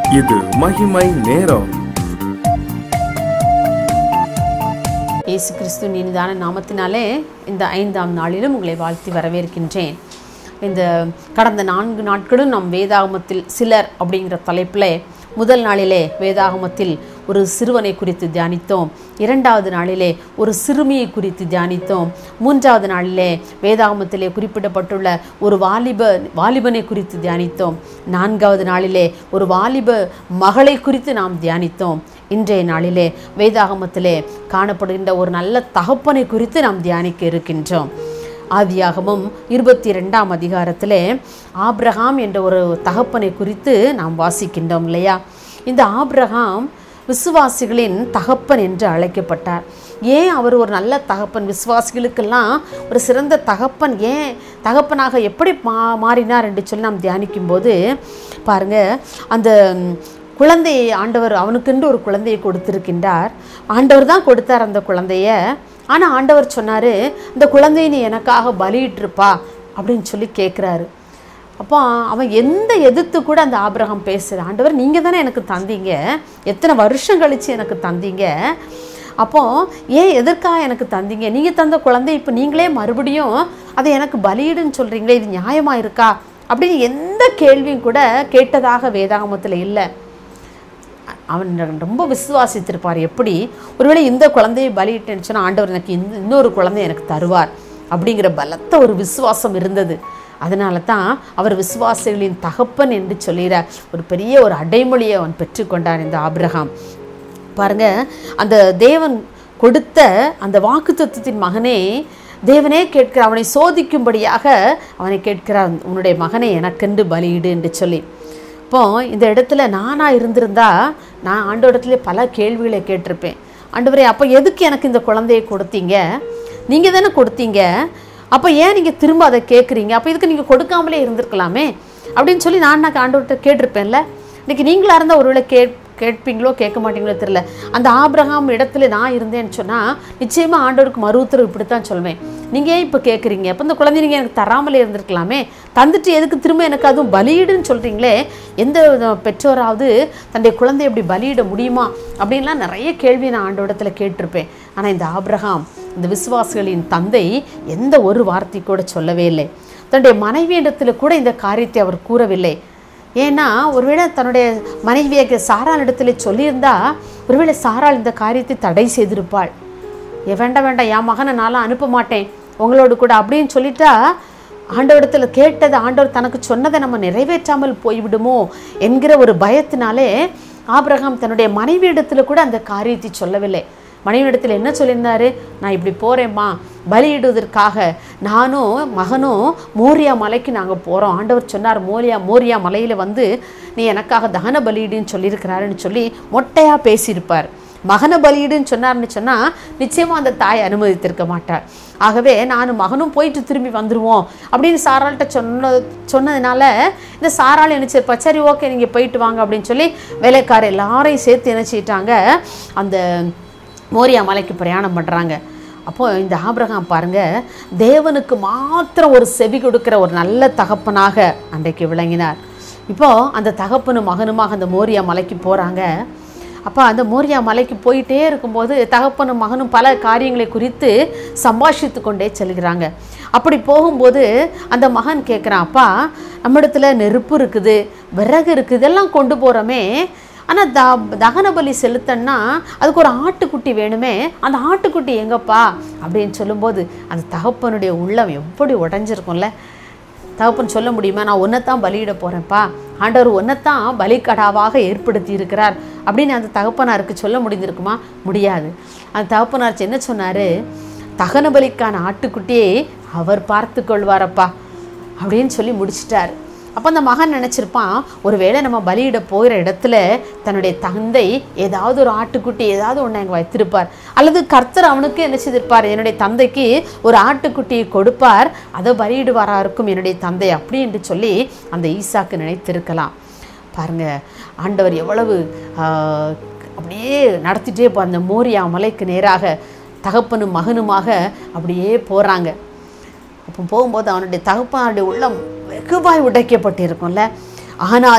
இது மகிமை நேரம் இயேசு கிறிஸ்து இனிதான நாமத்தினாலே இந்த ஐந்தாம் நாளிலும் உங்களை வாழ்த்தி வரவேற்கின்றேன் இந்த கடந்த நான்கு நாட்களும் நம் வேதாகமத்தில் சிலர் அப்படிங்கிற தலைப்பில் முதல் நாளிலே வேதாகமத்தில் ஒரு சிறுவனை குறித்து தியானித்தோம் இரண்டாவது நாளிலே ஒரு சிறுமியை குறித்து தியானித்தோம் மூன்றாவது நாளிலே வேதாகமத்திலே குறிப்பிடப்பட்டுள்ள ஒரு வாலிப வாலிபனை குறித்து தியானித்தோம் நான்காவது நாளிலே ஒரு வாலிப மகளை குறித்து நாம் தியானித்தோம் இன்றைய நாளிலே வேதாகமத்திலே காணப்படுகின்ற ஒரு நல்ல தகப்பனை குறித்து நாம் தியானிக்க இருக்கின்றோம் ஆதியாகமும் இருபத்தி ரெண்டாம் அதிகாரத்திலே ஆப்ரஹாம் என்ற ஒரு தகப்பனை குறித்து நாம் வாசிக்கின்றோம் இல்லையா இந்த ஆப்ரஹாம் விசுவாசிகளின் தகப்பன் என்று அழைக்கப்பட்டார் ஏன் அவர் ஒரு நல்ல தகப்பன் விசுவாசிகளுக்கெல்லாம் ஒரு சிறந்த தகப்பன் ஏன் தகப்பனாக எப்படி மா மாறினார் என்று சொல்லி நாம் தியானிக்கும்போது பாருங்க அந்த குழந்தையை ஆண்டவர் அவனுக்கென்று ஒரு குழந்தையை கொடுத்திருக்கின்றார் ஆண்டவர் தான் கொடுத்தார் அந்த குழந்தைய ஆனால் ஆண்டவர் சொன்னார் இந்த குழந்தையை நீ எனக்காக பலியிட்டிருப்பா அப்படின்னு சொல்லி கேட்குறாரு அப்போ அவன் எந்த எதிர்த்து கூட அந்த ஆபிரகாம் பேசுகிற ஆண்டவர் நீங்கள் தானே எனக்கு தந்தீங்க எத்தனை வருஷம் கழித்து எனக்கு தந்தீங்க அப்போ ஏன் எதற்காக எனக்கு தந்தீங்க நீங்கள் தந்த குழந்தை இப்போ நீங்களே மறுபடியும் அதை எனக்கு பலியிடுன்னு சொல்கிறீங்களே இது நியாயமாக இருக்கா அப்படின்னு எந்த கேள்வியும் கூட கேட்டதாக வேதாகமத்தில் இல்லை அவன் ரொம்ப விசுவாசித்திருப்பார் எப்படி ஒருவேளை இந்த குழந்தையை பலியிட்டேன்னு சொன்னால் ஆண்டவர் எனக்கு இந்த இன்னொரு குழந்தை எனக்கு தருவார் அப்படிங்கிற பலத்த ஒரு விசுவாசம் இருந்தது அதனால தான் அவர் விசுவாசிகளின் தகப்பன் என்று சொல்கிறார் ஒரு பெரிய ஒரு அடைமொழியை அவன் பெற்றுக்கொண்டான் இந்த ஆபிரகாம் பாருங்க அந்த தேவன் கொடுத்த அந்த வாக்குத்தத்தத்தின் மகனே தேவனே கேட்கிற அவனை சோதிக்கும்படியாக அவனை கேட்கிறார் உன்னுடைய மகனை எனக்கென்று பலியிடு என்று சொல்லி இப்போ இந்த இடத்துல நானாக இருந்திருந்தா நான் ஆண்டோடத்துல பல கேள்விகளை கேட்டிருப்பேன் ஆண்டவரே அப்போ எதுக்கு எனக்கு இந்த குழந்தையை கொடுத்தீங்க நீங்கள் தானே கொடுத்தீங்க அப்போ ஏன் நீங்கள் திரும்ப அதை கேட்குறீங்க அப்போ இதுக்கு நீங்கள் கொடுக்காமலே இருந்திருக்கலாமே அப்படின்னு சொல்லி நான் நான் ஆண்டவர்கிட்ட கேட்டிருப்பேன்ல இன்றைக்கி நீங்களாக இருந்தால் ஒருவேளை கே கேட்பீங்களோ கேட்க மாட்டீங்களோ தெரியல அந்த ஆபிரகாம் இடத்துல நான் இருந்தேன்னு சொன்னால் நிச்சயமாக ஆண்டவருக்கு மறு உத்தரவு இப்படித்தான் சொல்வேன் நீங்கள் ஏன் இப்போ கேட்குறீங்க அப்போ இந்த குழந்தை நீங்கள் எனக்கு தராமலே இருந்திருக்கலாமே தந்துட்டு எதுக்கு திரும்ப எனக்கு அதுவும் பலியிடுன்னு சொல்கிறீங்களே எந்த வித பெற்றோராவது தன்னுடைய குழந்தை எப்படி பலியிட முடியுமா அப்படின்லாம் நிறைய கேள்வி நான் ஆண்டவடத்தில் கேட்டிருப்பேன் ஆனால் இந்த ஆபிரகாம் இந்த விசுவாசிகளின் தந்தை எந்த ஒரு வார்த்தை கூட சொல்லவே இல்லை தன்னுடைய மனைவியிடத்தில் கூட இந்த காரியத்தை அவர் கூறவில்லை ஏன்னா ஒருவேளை தன்னுடைய மனைவியை சாராள் இடத்துல சொல்லியிருந்தா ஒருவேளை சாராள் இந்த காரியத்தை தடை செய்திருப்பாள் ஏ வேண்டாம் வேண்டாம் என் மகனை நான்லாம் அனுப்ப மாட்டேன் உங்களோடு கூட அப்படின்னு சொல்லிட்டா ஆண்டவரிடத்தில் கேட்டது ஆண்டவர் தனக்கு சொன்னதை நம்ம நிறைவேற்றாமல் போய்விடுமோ என்கிற ஒரு பயத்தினாலே ஆபிரகாம் தன்னுடைய மனைவியிடத்துல கூட அந்த காரியத்தை சொல்லவில்லை மனைவியிடத்தில் என்ன சொல்லியிருந்தாரு நான் இப்படி போகிறேம்மா பலியிடுவதற்காக நானும் மகனும் மோரியா மலைக்கு நாங்கள் போகிறோம் ஆண்டவர் சொன்னார் மோரியா மோரியா மலையில் வந்து நீ எனக்காக தகன பலியிடுன்னு சொல்லியிருக்கிறாருன்னு சொல்லி மொட்டையாக பேசியிருப்பார் மகனை பலியிடுன்னு சொன்னார்னு சொன்னால் நிச்சயமாக அந்த தாய் அனுமதித்திருக்க மாட்டார் ஆகவே நானும் மகனும் போயிட்டு திரும்பி வந்துடுவோம் அப்படின்னு சாராள்கிட்ட சொன்ன சொன்னதுனால இந்த சாராள் நினச்சிருப்பா சரி ஓகே நீங்கள் போயிட்டு வாங்க அப்படின்னு சொல்லி வேலைக்கார எல்லாரையும் சேர்த்து நினச்சிட்டாங்க அந்த மோரியா மலைக்கு பிரயாணம் பண்ணுறாங்க அப்போ இந்த ஆபிரகாம் பாருங்க தேவனுக்கு மாத்திரம் ஒரு செவி கொடுக்கிற ஒரு நல்ல தகப்பனாக அன்றைக்கு விளங்கினார் இப்போ அந்த தகப்பனும் மகனுமாக அந்த மோரியா மலைக்கு போகிறாங்க அப்போ அந்த மோரியா மலைக்கு போயிட்டே இருக்கும்போது தகப்பனும் மகனும் பல காரியங்களை குறித்து சம்பாஷித்து கொண்டே செல்கிறாங்க அப்படி போகும்போது அந்த மகன் கேட்குறான் அப்பா நம்மிடத்துல நெருப்பு இருக்குது விறகு இருக்குது இதெல்லாம் கொண்டு போகிறோமே ஆனால் த தகன பலி செலுத்தன்னா அதுக்கு ஒரு ஆட்டுக்குட்டி வேணுமே அந்த ஆட்டுக்குட்டி எங்கப்பா அப்படின்னு சொல்லும்போது அந்த தகப்பனுடைய உள்ளம் எப்படி உடஞ்சிருக்கும்ல தகப்பன் சொல்ல முடியுமா நான் ஒன்றைத்தான் பலியிட போகிறேன்ப்பா ஆண்டவர் ஒன்றைத்தான் பலிக்கடாவாக ஏற்படுத்தி இருக்கிறார் அப்படின்னு அந்த தகப்பனாருக்கு சொல்ல முடிந்திருக்குமா முடியாது அந்த தகப்பனார் என்ன சொன்னார் தகன பலிக்கான ஆட்டுக்குட்டியை அவர் பார்த்து கொள்வாரப்பா அப்படின்னு சொல்லி முடிச்சிட்டார் அப்போ அந்த மகன் நினச்சிருப்பான் ஒருவேளை நம்ம பலியிட போகிற இடத்துல தன்னுடைய தந்தை ஏதாவது ஒரு ஆட்டுக்குட்டி ஏதாவது ஒன்று அங்கே வைத்திருப்பார் அல்லது கர்த்தர் அவனுக்கு என்ன செய்திருப்பார் என்னுடைய தந்தைக்கு ஒரு ஆட்டுக்குட்டியை கொடுப்பார் அதை பலியிடுவாரா இருக்கும் என்னுடைய தந்தை அப்படி என்று சொல்லி அந்த ஈசாக்கு நினைத்திருக்கலாம் பாருங்க ஆண்டவர் எவ்வளவு ஆஹ், அப்படியே நடத்திட்டே போ அந்த மோரியா மலைக்கு நேராக தகப்பனும் மகனுமாக அப்படியே போகிறாங்க அப்போ போகும்போது அவனுடைய தகப்பனுடைய உள்ளம் வெகுவாய் உடைக்கப்பட்டிருக்கும்ல ஆனாலும்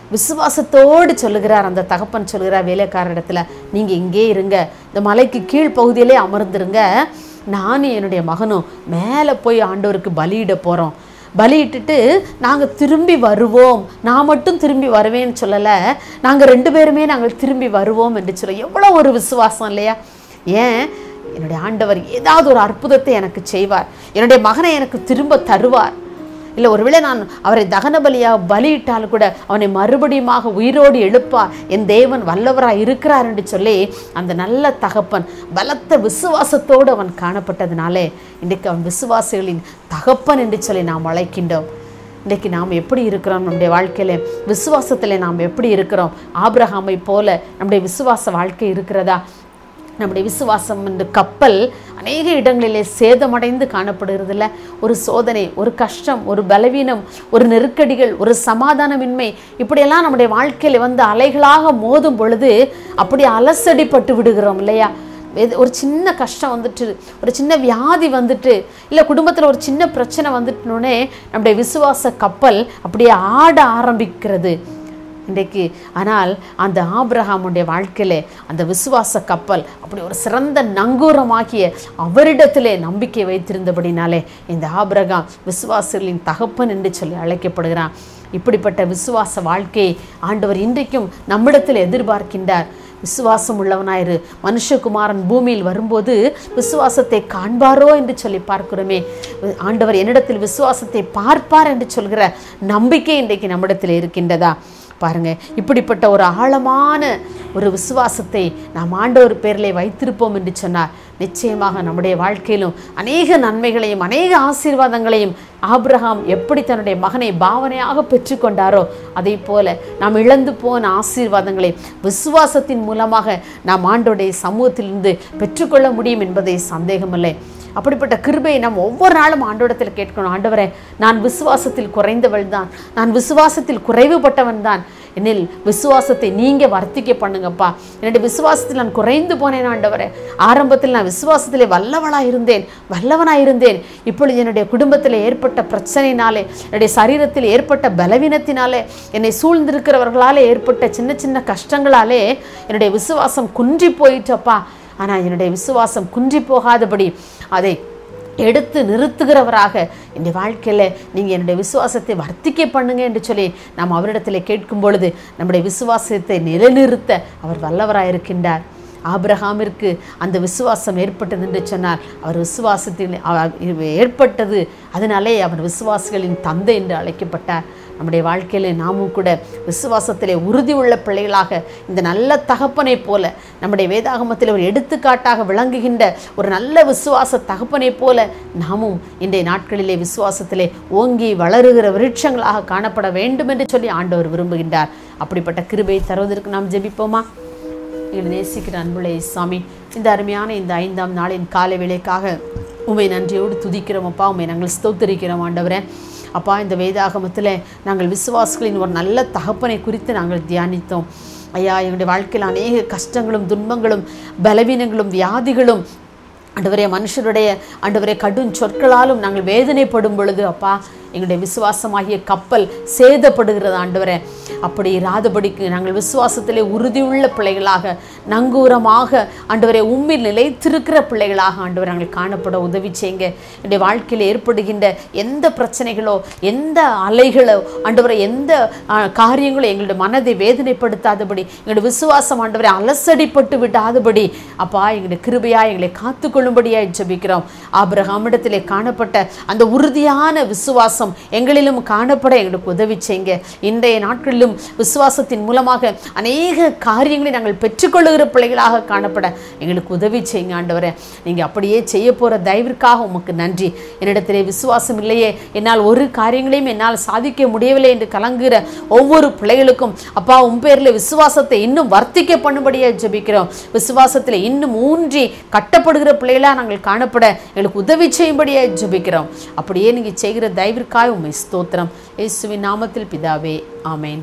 விசுவாசத்தோடு சொல்லுகிறார் அந்த தகப்பன் சொல்லுகிறார் வேலைக்கார இடத்துல நீங்கள் இங்கே இருங்க இந்த மலைக்கு கீழ் பகுதியிலே அமர்ந்துருங்க நானும் என்னுடைய மகனும் மேலே போய் ஆண்டவருக்கு பலியிட போகிறோம் பலியிட்டுட்டு நாங்கள் திரும்பி வருவோம் நான் மட்டும் திரும்பி வருவேன்னு சொல்லலை நாங்கள் ரெண்டு பேருமே நாங்கள் திரும்பி வருவோம் என்று சொல்ல எவ்வளோ ஒரு விசுவாசம் இல்லையா ஏன் என்னுடைய ஆண்டவர் ஏதாவது ஒரு அற்புதத்தை எனக்கு செய்வார் என்னுடைய மகனை எனக்கு திரும்ப தருவார் இல்லை ஒருவேளை நான் அவரை தகன பலியாக பலியிட்டால் கூட அவனை மறுபடியுமாக உயிரோடு எழுப்பார் என் தேவன் வல்லவராக இருக்கிறார் என்று சொல்லி அந்த நல்ல தகப்பன் பலத்த விசுவாசத்தோடு அவன் காணப்பட்டதுனாலே இன்றைக்கு அவன் விசுவாசிகளின் தகப்பன் என்று சொல்லி நாம் அழைக்கின்றோம் இன்றைக்கு நாம் எப்படி இருக்கிறோம் நம்முடைய வாழ்க்கையில் விசுவாசத்தில் நாம் எப்படி இருக்கிறோம் ஆபிரகாமை போல நம்முடைய விசுவாச வாழ்க்கை இருக்கிறதா நம்முடைய விசுவாசம் என்ற கப்பல் அநேக இடங்களிலே சேதமடைந்து காணப்படுகிறதில்ல ஒரு சோதனை ஒரு கஷ்டம் ஒரு பலவீனம் ஒரு நெருக்கடிகள் ஒரு சமாதானமின்மை இப்படியெல்லாம் நம்முடைய வாழ்க்கையில் வந்து அலைகளாக மோதும் பொழுது அப்படி அலசடிப்பட்டு விடுகிறோம் இல்லையா எது- ஒரு சின்ன கஷ்டம் வந்துட்டு ஒரு சின்ன வியாதி வந்துட்டு இல்லை குடும்பத்தில் ஒரு சின்ன பிரச்சனை வந்துட்டுனோடனே நம்முடைய விசுவாச கப்பல் அப்படியே ஆட ஆரம்பிக்கிறது இன்றைக்கு ஆனால் அந்த ஆபிரகாமுடைய வாழ்க்கையிலே அந்த விசுவாச கப்பல் அப்படி ஒரு சிறந்த நங்கூரமாகிய அவரிடத்திலே நம்பிக்கை வைத்திருந்தபடினாலே இந்த ஆபிரகாம் விசுவாசிகளின் தகப்பன் என்று சொல்லி அழைக்கப்படுகிறான் இப்படிப்பட்ட விசுவாச வாழ்க்கையை ஆண்டவர் இன்றைக்கும் நம்மிடத்தில் எதிர்பார்க்கின்றார் விசுவாசம் உள்ளவனாயிரு மனுஷகுமாரன் பூமியில் வரும்போது விசுவாசத்தை காண்பாரோ என்று சொல்லி பார்க்கிறோமே ஆண்டவர் என்னிடத்தில் விசுவாசத்தை பார்ப்பார் என்று சொல்கிற நம்பிக்கை இன்றைக்கு நம்மிடத்தில் இருக்கின்றதா பாருங்க இப்படிப்பட்ட ஒரு ஆழமான ஒரு விசுவாசத்தை நாம் ஆண்டவர் பேரிலே வைத்திருப்போம் என்று சொன்னார் நிச்சயமாக நம்முடைய வாழ்க்கையிலும் அநேக நன்மைகளையும் அநேக ஆசீர்வாதங்களையும் ஆபிரகாம் எப்படி தன்னுடைய மகனை பாவனையாக பெற்றுக்கொண்டாரோ அதே போல நாம் இழந்து போன ஆசீர்வாதங்களை விசுவாசத்தின் மூலமாக நாம் ஆண்டோடைய சமூகத்திலிருந்து பெற்றுக்கொள்ள முடியும் என்பதை சந்தேகமில்லை அப்படிப்பட்ட கிருபையை நாம் ஒவ்வொரு நாளும் ஆண்டோடத்தில் கேட்கணும் ஆண்டவரே நான் விசுவாசத்தில் குறைந்தவள் தான் நான் விசுவாசத்தில் குறைவுபட்டவன் தான் என்னில் விசுவாசத்தை நீங்கள் வர்த்திக்க பண்ணுங்கப்பா என்னுடைய விசுவாசத்தில் நான் குறைந்து போனேன் ஆண்டவரே ஆரம்பத்தில் நான் விசுவாசத்திலே வல்லவளாக இருந்தேன் வல்லவனாக இருந்தேன் இப்பொழுது என்னுடைய குடும்பத்தில் ஏற்பட்ட பிரச்சனையினாலே என்னுடைய சரீரத்தில் ஏற்பட்ட பலவீனத்தினாலே என்னை சூழ்ந்திருக்கிறவர்களாலே ஏற்பட்ட சின்ன சின்ன கஷ்டங்களாலே என்னுடைய விசுவாசம் குன்றி போயிட்டப்பா ஆனால் என்னுடைய விசுவாசம் குன்றி போகாதபடி அதை எடுத்து நிறுத்துகிறவராக என்னுடைய வாழ்க்கையில் நீங்கள் என்னுடைய விசுவாசத்தை வர்த்திக்க பண்ணுங்க என்று சொல்லி நாம் அவரிடத்தில் கேட்கும் பொழுது நம்முடைய விசுவாசத்தை நிலைநிறுத்த அவர் வல்லவராக இருக்கின்றார் ஆபிரகாமிற்கு அந்த விசுவாசம் ஏற்பட்டது என்று சொன்னார் அவர் விசுவாசத்தில் அவ- ஏற்பட்டது அதனாலே அவர் விசுவாசிகளின் தந்தை என்று அழைக்கப்பட்டார் நம்முடைய வாழ்க்கையில நாமும் கூட விசுவாசத்திலே உறுதி உள்ள பிள்ளைகளாக இந்த நல்ல தகப்பனைப் போல நம்முடைய வேதாகமத்தில் ஒரு எடுத்துக்காட்டாக விளங்குகின்ற ஒரு நல்ல விசுவாச தகப்பனைப் போல நாமும் இன்றைய நாட்களிலே விசுவாசத்திலே ஓங்கி வளருகிற விருட்சங்களாக காணப்பட வேண்டும் என்று சொல்லி ஆண்டவர் விரும்புகின்றார் அப்படிப்பட்ட கிருபையை தருவதற்கு நாம் ஜெபிப்போமா எங்களை நேசிக்கிற அன்புள்ள சாமி இந்த அருமையான இந்த ஐந்தாம் நாளின் காலை வேளைக்காக உமை நன்றியோடு துதிக்கிறோம் அப்பா உமை நாங்கள் ஸ்தோத்தரிக்கிறோம் ஆண்டவரே அப்பா இந்த வேதாகமத்தில் நாங்கள் விசுவாசிகளின் ஒரு நல்ல தகப்பனை குறித்து நாங்கள் தியானித்தோம் ஐயா எங்களுடைய வாழ்க்கையில் அநேக கஷ்டங்களும் துன்பங்களும் பலவீனங்களும் வியாதிகளும் ஆண்டவரே மனுஷருடைய ஆண்டவரே கடும் சொற்களாலும் நாங்கள் வேதனைப்படும் பொழுது அப்பா எங்களுடைய விசுவாசமாகிய கப்பல் சேதப்படுகிறது ஆண்டவரே அப்படி இராதபடிக்கு நாங்கள் விசுவாசத்திலே உறுதியுள்ள பிள்ளைகளாக நங்கூரமாக ஆண்டவரே உம்மில் நிலைத்திருக்கிற பிள்ளைகளாக ஆண்டவரை நாங்கள் காணப்பட உதவி செய்யுங்க என்னுடைய வாழ்க்கையில் ஏற்படுகின்ற எந்த பிரச்சனைகளோ எந்த அலைகளோ ஆண்டவரை எந்த ஆ, காரியங்களோ எங்களுடைய மனதை வேதனைப்படுத்தாதபடி எங்களுடைய விசுவாசம் ஆண்டவரை அலசடிப்பட்டு விடாதபடி அப்பா எங்களுடைய கிருபையா எங்களை காத்துக்கொள்ளும்படியாய் ஜெபிக்கிறோம் ஆபிரகாமிடத்திலே காணப்பட்ட அந்த உறுதியான விசுவாசம் எங்களிலும் காணப்பட எங்களுக்கு உதவி செய்யுங்க இன்றைய நாட்களிலும் விசுவாசத்தின் மூலமாக அநேக காரியங்களை நாங்கள் பெற்றுக்கொள்ளுகிற பிள்ளைகளாக காணப்பட எங்களுக்கு உதவி செய்யுங்க ஆண்டவரே நீங்கள் அப்படியே செய்ய போகிற தயவிற்காக உமக்கு நன்றி என்னிடத்திலே விசுவாசம் இல்லையே என்னால் ஒரு காரியங்களையும் என்னால் சாதிக்க முடியவில்லை என்று கலங்குகிற ஒவ்வொரு பிள்ளைகளுக்கும் அப்பா உன் பேரில் விசுவாசத்தை இன்னும் வர்த்திக்க பண்ணும்படியாக ஜெபிக்கிறோம் விசுவாசத்தில் இன்னும் ஊன்றி கட்டப்படுகிற பிள்ளைகளாக நாங்கள் காணப்பட எங்களுக்கு உதவி செய்யும்படியாக ஜெபிக்கிறோம் அப்படியே நீங்கள் செய்கிற தயவிற்காக உண்மை ஸ்தோத்திரம் இயேசுவின் நாமத்தில் பிதாவே ஆமென்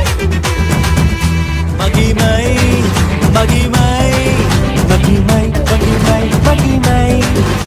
மகிமை மகிமை மகிமை மகிமை மகிமை